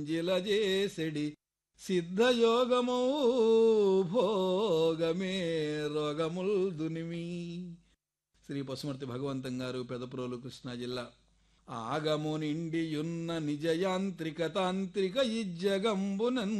జిలజేసెడి సిద్ధయోగమౌ భోగమే రోగముల్ దునిమి శ్రీ పశుమర్తి భగవంతం గారు పెదప్రోలు కృష్ణా జిల్లా ఆగము నిండియున్న నిజయాంత్రిక తాంత్రిక ఇజ్జగంబునన్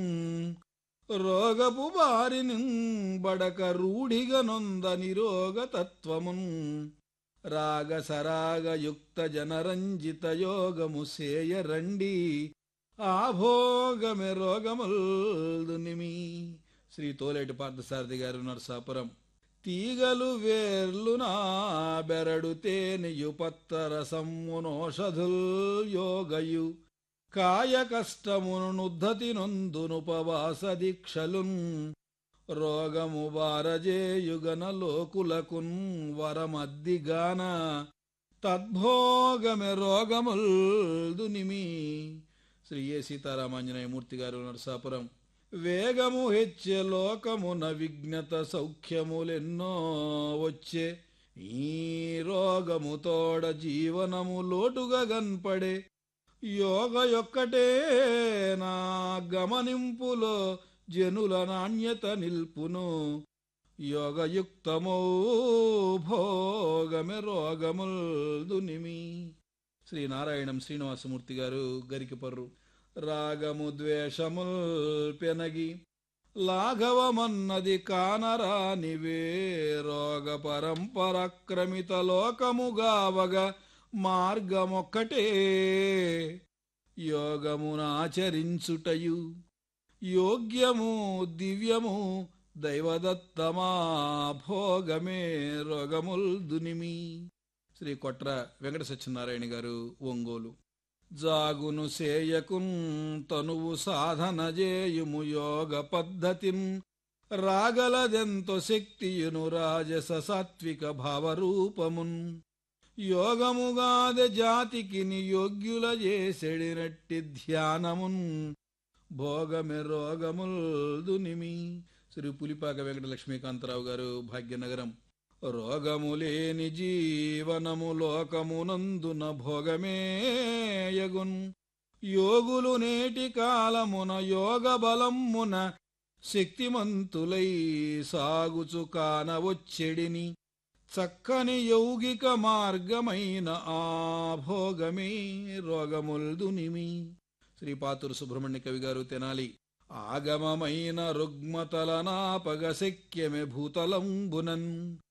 రోగపు బారిని బడక రూఢిగ నొంద నిరోగ తత్వమున్ రాగ సరాగ యుక్త జనరంజిత యోగము సేయ రండి ఆభోగమె రోగముల్దునిమి శ్రీ తోలేటి పార్థసారథి గారు నరసాపురం తీగలు వేర్లు నా బెరడు తేనెయు పత్తర సమ్మునోషధుల్ యోగయు కాయ కష్టమును నుద్ధతి నొందునుపవాస దీక్షలున్ రోగము బారజేయుగన లోకులకున్ వరమద్దిగాన తద్భోగమె రోగముల్దునిమి శ్రీ ఏ సీతారామాంజనేయమూర్తి గారు నరసాపురం వేగము హెచ్చే లోకమున విజ్ఞత సౌఖ్యములెన్నో వచ్చే ఈ రోగము తోడ జీవనము లోటుగా గన్పడే యోగ యొక్కటే నా గమనింపులో జనుల నాణ్యత నిల్పును యోగయుక్తమౌ భోగమె రోగముల్ దునిమి శ్రీనారాయణం శ్రీనివాసమూర్తి గారు గరికిపర్రు రాగము ద్వేషముల్ పెనగి లాఘవమన్నది కానరానివే రోగ పరంపర క్రమిత లోకముగావగ మార్గమొక్కటే యోగమునాచరించుటయు యోగ్యము దివ్యము దైవదత్తమా భోగమే రోగముల్ దునిమి శ్రీ కొట్ర వెంకట సత్యనారాయణ గారు ఒంగోలు జాగును సేయకున్ తనువు సాధన చేయుము యోగ పద్ధతిన్ రాగలదెంతో శక్తియును రాజస సాత్విక భావరూపమున్ యోగముగాద జాతికి యోగ్యుల చేసెడినట్టి ధ్యానమున్ భోగమె రోగముల్ దునిమి శ్రీ పులిపాక వెంకట లక్ష్మీకాంతరావు గారు భాగ్యనగరం రోగములేని జీవనము లోకమునందున భోగమేయగున్ యోగులు నేటి కాలమున యోగ బలమ్మున శక్తిమంతులై సాగుచు కానవొచ్చెడిని చక్కని యౌగిక మార్గమైన ఆ భోగమే రోగముల్దునిమి శ్రీపాతురు సుబ్రహ్మణ్య కవి గారు తెనాలి ఆగమమైన రుగ్మతలనాపగ శక్యమె భూతలంబునన్